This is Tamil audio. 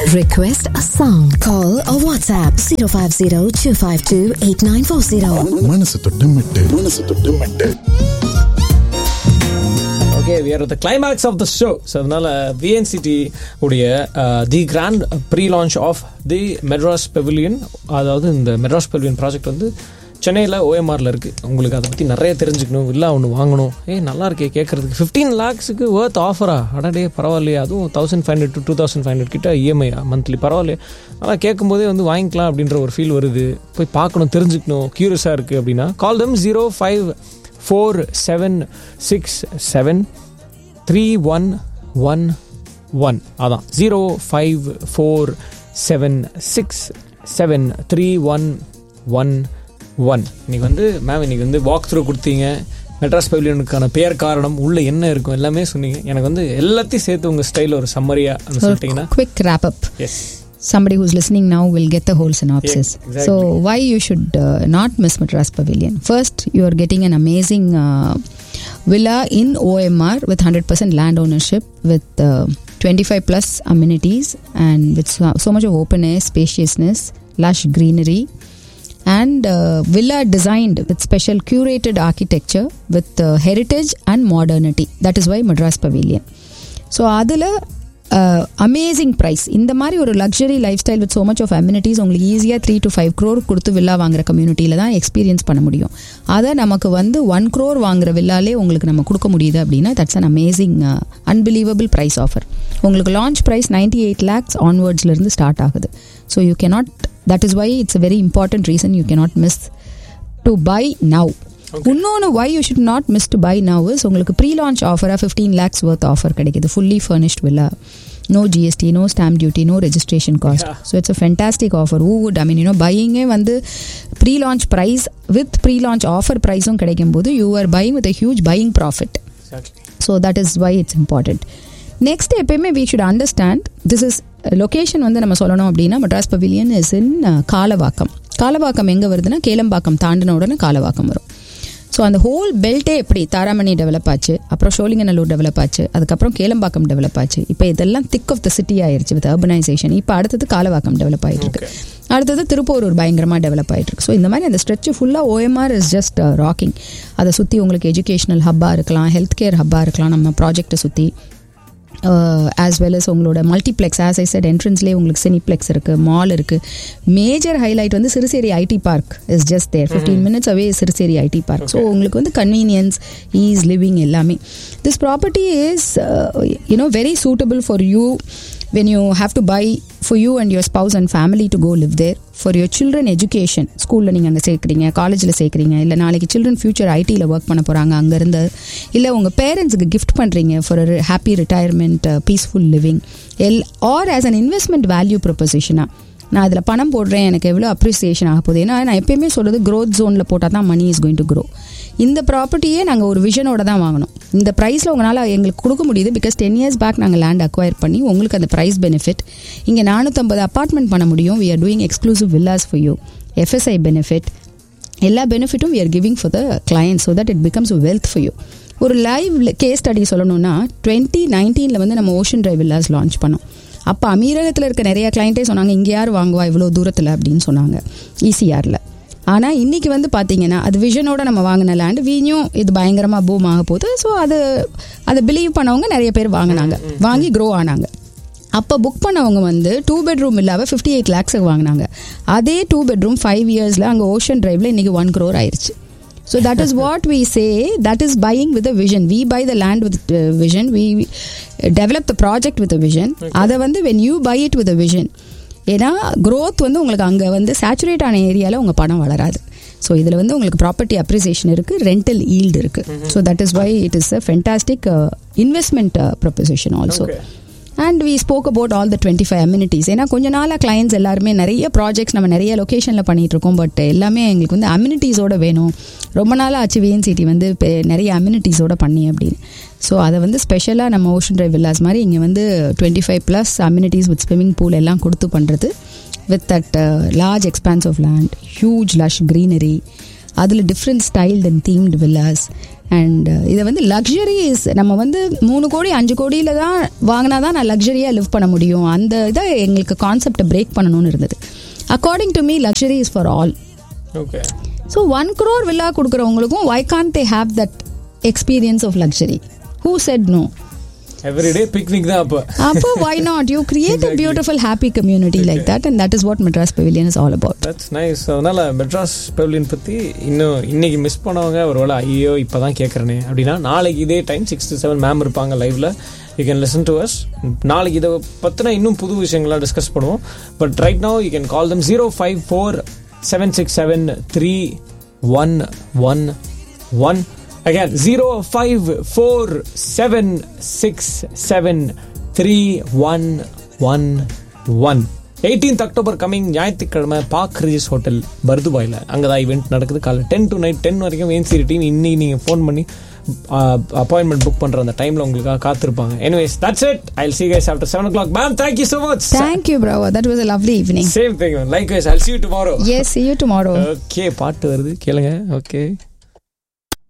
Request a song. Call or WhatsApp 050 252 8940. மனசு தொட்டு மெட்டு மனசு தொட்டு மெட்டு okay we are at the climax of the show so அதனால விஎன்சிடி உடைய the grand pre launch of the Madras Pavilion அதாவது இந்த மெட்ராஸ் பெவிலியன் ப்ராஜெக்ட் வந்து சென்னையில் ஓஎம்ஆரில் இருக்குது உங்களுக்கு அதை பற்றி நிறைய தெரிஞ்சுக்கணும் இல்லை ஒன்று வாங்கணும் ஏய் நல்லா இருக்கே கேட்குறதுக்கு ஃபிஃப்டீன் லேக்ஸுக்கு ஒர்த் ஆஃபரா அடடே பரவாயில்லையே அதுவும் thousand five hundred to two thousand five hundred கிட்ட இஎம்ஐ மந்த்லி பரவாயில்லையே ஆனால் கேட்கும்போதே வந்து வாங்கிக்கலாம் அப்படின்ற ஒரு ஃபீல் வருது போய் பார்க்கணும் தெரிஞ்சுக்கணும் க்யூரியஸாக இருக்குது அப்படின்னா call them zero five four seven six seven three one one one அதான் zero five four seven six seven three one one one இன்னைக்கு வந்து மேம் இன்னைக்கு வந்து வாக் த்ரூ கொடுத்தீங்க மெட்ராஸ் பவிலியனுக்கான பெயர் காரணம் உள்ள என்ன இருக்கும் எல்லாமே சொன்னீங்க எனக்கு வந்து எல்லாத்தையும் சேர்த்து உங்கள் ஸ்டைல் ஒரு சம்மரியாக சொல்லிட்டீங்கன்னா quick wrap up. Yes Somebody who's listening now will get the whole synopsis. Yeah, exactly. So, why you should uh, not miss Madras Pavilion? First, you are getting an amazing uh, villa in OMR with 100% land ownership, with uh, 25 plus amenities, and with so, so much of open air, spaciousness, lush greenery, and uh, villa designed with special curated architecture with uh, heritage and modernity. That is why Madras Pavilion. So அதில் அமேசிங் ப்ரைஸ் இந்த மாதிரி ஒரு luxury lifestyle with so much of amenities உங்களுக்கு ஈஸியாக த்ரீ டு ஃபைவ் க்ரோர் கொடுத்து வில்லா வாங்குற கம்யூனிட்டியில் தான் எக்ஸ்பீரியன்ஸ் பண்ண முடியும் அதை நமக்கு வந்து ஒன் க்ரோர் வாங்குற வில்லாலே உங்களுக்கு நம்ம கொடுக்க முடியுது அப்படின்னா that's an amazing unbelievable price offer உங்களுக்கு launch price ninety eight lakhs ஆன்வர்ட்ஸ்லேருந்து ஸ்டார்ட் ஆகுது so you cannot that is why it's a very important reason you cannot miss to buy now இன்னொன்று why you should not miss to buy now is உங்களுக்கு ப்ரீ லான்ச் ஆஃபராக ஃபிஃப்டீன் லேக்ஸ் ஒர்த் ஆஃபர் கிடைக்குது fully furnished villa no GST no stamp duty no registration cost so it's a fantastic offer uh would I mean you know பையிங்கே வந்து pre launch price with pre launch offer ப்ரைஸும் கிடைக்கும் போது you are buying with a huge buying profit so that is why it's important next எப்பயுமே we should understand this is location வந்து நம்ம சொல்லணும் அப்படின்னா Madras Pavilion is in Kalavakkam Kalavakkam எங்கே வருதுன்னா கேளம்பாக்கம் தாண்டின உடனே காலவாக்கம் வரும் ஸோ அந்த ஹோல் பெல்ட்டே எப்படி தாராமணி டெவலப் ஆச்சு அப்புறம் ஷோலிங்கநல்லூர் டெவலப் ஆச்சு அதுக்கப்புறம் கேளம்பாக்கம் டெவலப் ஆச்சு இப்போ இதெல்லாம் திக் ஆஃப் த சிட்டி ஆயிருச்சு வித் அர்பனைசேஷன் இப்போ அடுத்தது காலவாக்கம் டெவலப் ஆகிட்டு இருக்கு அடுத்தது திருப்பூரூர் பயங்கரமாக டெவலப் ஆகிட்டு இருக்கு ஸோ இந்த மாதிரி அந்த ஸ்ட்ரெச் ஃபுல்லாக ஓஎம்ஆர் இஸ் ஜஸ்ட் ராக்கிங் அதை சுற்றி உங்களுக்கு எஜுகேஷனல் ஹப்பாக இருக்கலாம் ஹெல்த் கேர் ஹப்பாக இருக்கலாம் நம்ம ப்ராஜெக்டை சுற்றி ஆஸ் வெல் அஸ் உங்களோட மல்டிப்ளெக்ஸ் ஆஸ் ஐ செட் என்ட்ரன்ஸ்லேயே உங்களுக்கு சினிப்ளெக்ஸ் இருக்குது மால் இருக்குது மேஜர் ஹைலைட் வந்து Siruseri IT park is just there fifteen minutes away Siruseri IT park so உங்களுக்கு வந்து கன்வீனியன்ஸ் ஈஸ் லிவிங் எல்லாமே this property is you know very suitable for you when you have to buy for you and your spouse and family to go live there for your children education ஸ்கூலில் நீங்கள் அங்கே சேர்க்குறீங்க காலேஜில் சேர்க்குறீங்க இல்லை நாளைக்கு சில்ட்ரன் ஃபியூச்சர் ஐடியில் ஒர்க் பண்ண போகிறாங்க அங்கேருந்து இல்லை உங்கள் பேரண்ட்ஸுக்கு கிஃப்ட் பண்ணுறீங்க for happy retirement peaceful living L R as an investment value ப்ரொபொசிஷனாக நான் அதில் பணம் போடுறேன் எனக்கு எவ்வளோ அப்ரிசியேஷன் ஆக போகுது ஏன்னா நான் எப்பயுமே சொல்கிறது க்ரோத் ஜோனில் போட்டால் தான் money is going to grow இந்த ப்ராப்பர்ட்டியே நாங்கள் ஒரு விஷனோட தான் வாங்கினோம் இந்த ப்ரைஸில் உங்களால் எங்களுக்கு கொடுக்க முடியுது பிகாஸ் டென் இயர்ஸ் பேக் நாங்கள் லேண்ட் அக்வயர் பண்ணி உங்களுக்கு அந்த ப்ரைஸ் பெனிஃபிட் இங்கே நானூற்றம்பது அப்பார்ட்மெண்ட் பண்ண முடியும் we are doing exclusive villas for you FSI benefit எல்லா பெனிஃபிட்டும் we are giving for the client so that it becomes wealth for you ஒரு லைவ் கேஸ் ஸ்டடி சொல்லணும்னா டுவெண்ட்டி நைன்டீனில் வந்து நம்ம ஓஷன் டிரைவ் வில்லாஸ் லான்ச் பண்ணோம் அப்போ அமீரகத்தில் இருக்க நிறைய கிளைண்ட்டே சொன்னாங்க இங்கே யார் வாங்குவா இவ்வளோ தூரத்தில் அப்படின்னு சொன்னாங்க ஈசிஆரில் ஆனால் இன்றைக்கி வந்து பார்த்தீங்கன்னா அது விஷனோட நம்ம வாங்கின லேண்ட் வீணியும் இது பயங்கரமாக பூம் ஆக போகுது ஸோ அது அதை பிலீவ் பண்ணவங்க நிறைய பேர் வாங்கினாங்க வாங்கி க்ரோ ஆனாங்க அப்போ புக் பண்ணவங்க வந்து டூ பெட்ரூம் இல்லாமல் ஃபிஃப்டி எயிட் லேக்ஸுக்கு வாங்கினாங்க அதே டூ பெட்ரூம் ஃபைவ் இயர்ஸில் அங்கே ஓஷன் டிரைவில் இன்றைக்கி ஒன் க்ரோர் ஆயிடுச்சு So that is what we say. That is buying with a vision. We buy the land with uh, vision. We uh, develop the project with a vision. அதை வந்து when you buy it with a vision ஏன்னா growth வந்து உங்களுக்கு அங்கே வந்து சேச்சுரேட் ஆன ஏரியாவில் உங்கள் பணம் வளராது ஸோ இதில் வந்து உங்களுக்கு ப்ராப்பர்ட்டி அப்ரிசியேஷன் இருக்குது ரெண்டல் ஈல்டு இருக்குது so that is why it is a fantastic investment proposition also and we spoke about all the twenty five amenities ஏன்னா கொஞ்ச நாளாக கிளைண்ட்ஸ் எல்லாருமே நிறைய ப்ராஜெக்ட்ஸ் நம்ம நிறைய லொக்கேஷனில் பண்ணிட்டு இருக்கோம் பட் எல்லாமே எங்களுக்கு வந்து அம்யூனிட்டிஸோட வேணும் ரொம்ப நாளாக ஆச்சு விஎன்சிட்டி வந்து இப்போ நிறைய அம்யூனிட்டிஸோட பண்ணி அப்படின்னு ஸோ அதை வந்து ஸ்பெஷலாக நம்ம ஓஷன் டிரைவ் வில்லாஸ் மாதிரி இங்கே வந்து twenty five plus amenities with swimming pool எல்லாம் கொடுத்து பண்ணுறது with that large expanse of land huge lush greenery அதில் different styled and themed villas and இதை வந்து லக்ஸரி இஸ் நம்ம வந்து மூணு கோடி அஞ்சு கோடியில தான் வாங்கினா தான் நான் லக்ஸரியாக லிவ் பண்ண முடியும் அந்த இதை எங்களுக்கு கான்செப்டை பிரேக் பண்ணணும்னு இருந்தது according to me luxury is for all okay so one crore villa கொடுக்குறவங்களுக்கும் why can't they have that experience of luxury who said no everyday picnic தான் அப்போ அப்போ why not you create a beautiful happy community like that and that is what Madras Pavilion is all about that's nice அதனால மெட்ராஸ் பெவிலியன் பற்றி இன்னும் இன்னைக்கு மிஸ் பண்ணவங்க ஒருவேளை ஐயோ இப்போ தான் கேட்குறேனே அப்படின்னா நாளைக்கு இதே time six to seven ma'am இருப்பாங்க லைவ்ல you can listen to us நாளைக்கு இதை பற்றின இன்னும் புது விஷயங்கள்லாம் டிஸ்கஸ் பண்ணுவோம் but right now you can call them zero five four seven six seven three one one one again 0547673111 18th October coming ஞாயிற்றுக்கிழமை பாக் ரிஜிஸ் ஹோட்டல் பர்துபாயில் அங்கே தான் ஈவெண்ட் நடக்குது காலைல டென் டு நைட் டென் வரைக்கும் ஏன்சி டீம் இன்னைக்கு நீங்கள் ஃபோன் பண்ணி அப்பாயின்மெண்ட் புக் பண்ணுற அந்த டைமில் உங்களுக்காக காத்திருப்பாங்க anyways that's it I see guys after seven o'clock mam thank you so much thank you bro that was a lovely evening same thing likewise I see you tomorrow see you tomorrow okay பாட்டு வருது கேளுங்க ஓகே